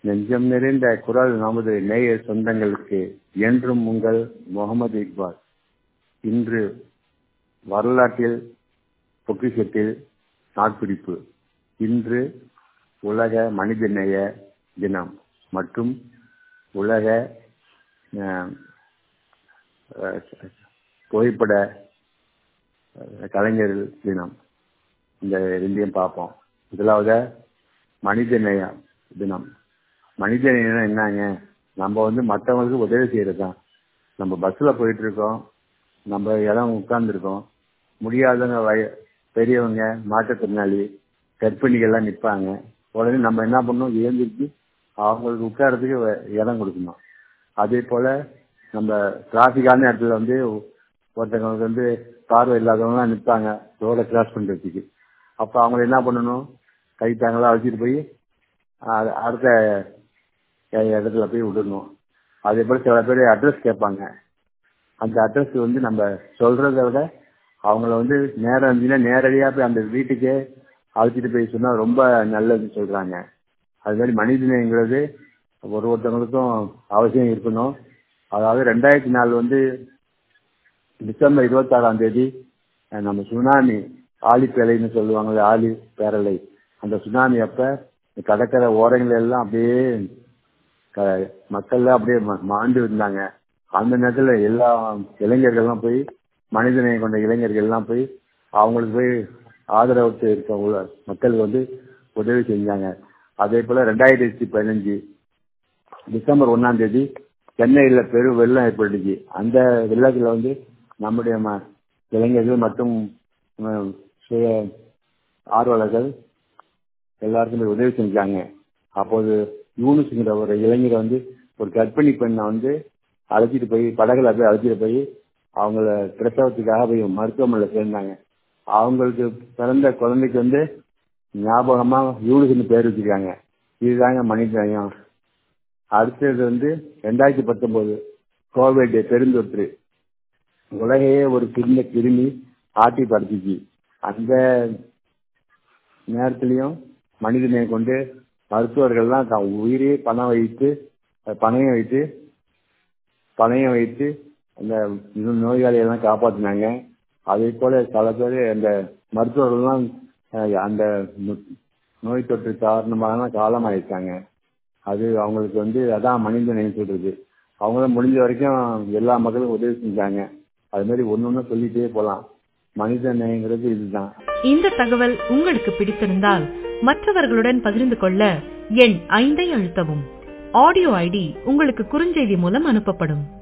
நெஞ்சம் நிறைந்த குரல் நமது நேய சொந்தங்களுக்கு என்றும் உங்கள் முகமது இக்பால் இன்று வரலாற்றில் பொக்கிஷத்தில் நாட்பிடிப்பு இன்று உலக மனிதநேய தினம் மற்றும் உலக அஹ், அஹ், புகைப்பட அஹ், கலைஞர் தினம் இந்த ரெண்டையும் பார்ப்போம் முதலாவது மனிதநேய தினம் மனிதநேயம் என்னங்க நம்ம வந்து மற்றவங்களுக்கு உதவி செய்யறது தான் நம்ம பஸ்ல போயிட்டு இருக்கோம் நம்ம இடம் உட்கார்ந்துருக்கோம் முடியாதவங்க வய பெரியவங்க மாற்றுத்திறனாளி கர்ப்பிணிகள்லாம் நிற்பாங்க உடனே நம்ம என்ன பண்ணணும் எழுந்திருச்சு அவங்களுக்கு உட்காரத்துக்கு வ- இடம் கொடுக்கணும் அதே போல நம்ம டிராபிக்கான இடத்துல வந்து ஒருத்தவங்களுக்கு வந்து பார்வை இல்லாதவங்கலாம் நிற்பாங்க ரோட கிராஸ் பண்றதுக்கு அப்ப அவங்க என்ன பண்ணணும் கை தாங்களா வச்சுட்டு போய் அ- அடுத்த இடத்துல போய் விடணும் அதே போல சில பேர் அட்ரஸ் கேட்பாங்க அந்த அட்ரஸ் வந்து நம்ம சொல்றதை விட அவங்கள வந்து நேரம் இருந்துச்சுன்னா நேரடியா போய் அந்த வீட்டுக்கே அழைச்சிட்டு போய் சொன்னா ரொம்ப நல்லதுன்னு சொல்றாங்க அது மாதிரி மனிதநேயங்கிறது ஒரு ஒருத்தவங்களுக்கும் அவசியம் இருக்கணும் அதாவது ரெண்டாயிரத்தி நாலு வந்து டிசம்பர் இருபத்தாறாம் தேதி அஹ், நம்ம சுனாமி ஆழி பேலைன்னு சொல்லுவாங்கல்ல ஆழி பேரலை அந்த சுனாமி அப்ப கடற்கரை ஓரங்கள் எல்லாம் அப்படியே க- மக்கள் அப்படியே ம- மாண்டு இருந்தாங்க அந்த நேரத்துல எல்லா இளைஞர்கள்லாம் போய் மனிதநேயம் கொண்ட இளைஞர்கள் எல்லாம் போய் அவங்களுக்கு போய் ஆதரவு இருக்க உள்ள மக்களுக்கு வந்து உதவி செஞ்சாங்க அதே போல ரெண்டாயிரத்தி பதினஞ்சு டிசம்பர் ஒண்ணாம் தேதி சென்னையில பெரு வெள்ளம் ஏற்பட்டுச்சு அந்த வெள்ளத்துல வந்து நம்முடைய ம- இளைஞர்கள் மற்றும் உம், சுய ஆர்வலர்கள் எல்லாருக்குமே உதவி செஞ்சாங்க அப்போது யூனுஸ்ங்கிற ஒரு இளைஞரை வந்து ஒரு கர்ப்பிணி பெண்ணை வந்து அழைச்சிட்டு போய் படகுல போய் அழைச்சிட்டு போய் அவங்கள பிரசவத்துக்காக போய் மருத்துவமனையில் சேர்ந்தாங்க அவங்களுக்கு பிறந்த குழந்தைக்கு வந்து ஞாபகமா யூனுஸ்னு பேர் வச்சிருக்காங்க இதுதாங்க மனிதநேயம் அடுத்தது வந்து ரெண்டாயிரத்தி பத்தொன்பது கோவிட் பெருந்தொற்று உலகையே ஒரு சின்ன கிருமி ஆட்டி படுத்துச்சு அந்த நேரத்திலையும் மனிதனை கொண்டு மருத்துவர்கள்லாம் தான் உயிரே பணம் வைத்து அஹ் பணயம் வைத்து பணயம் வைத்து அந்த நோயாளிகளை எல்லாம் காப்பாத்தினாங்க அதே போல பல பேர் அந்த மருத்துவர்கள்லாம் அஹ், அந்த நோ- நோய் தொற்று காரணமாக காலமாயிருக்காங்க அது அவங்களுக்கு வந்து அதான் மனிதநேயம் சொல்றது அவங்களும் முடிஞ்ச வரைக்கும் எல்லா மக்களுக்கும் உதவி செஞ்சாங்க அது மாதிரி ஒண்ணு ஒண்ணு சொல்லிட்டே போலாம் மனித நேயங்கிறது இதுதான் இந்த தகவல் உங்களுக்கு பிடித்திருந்தால் மற்றவர்களுடன் பகிர்ந்து கொள்ள எண் ஐந்தை அழுத்தவும் ஆடியோ ஐடி உங்களுக்கு குறுஞ்செய்தி மூலம் அனுப்பப்படும்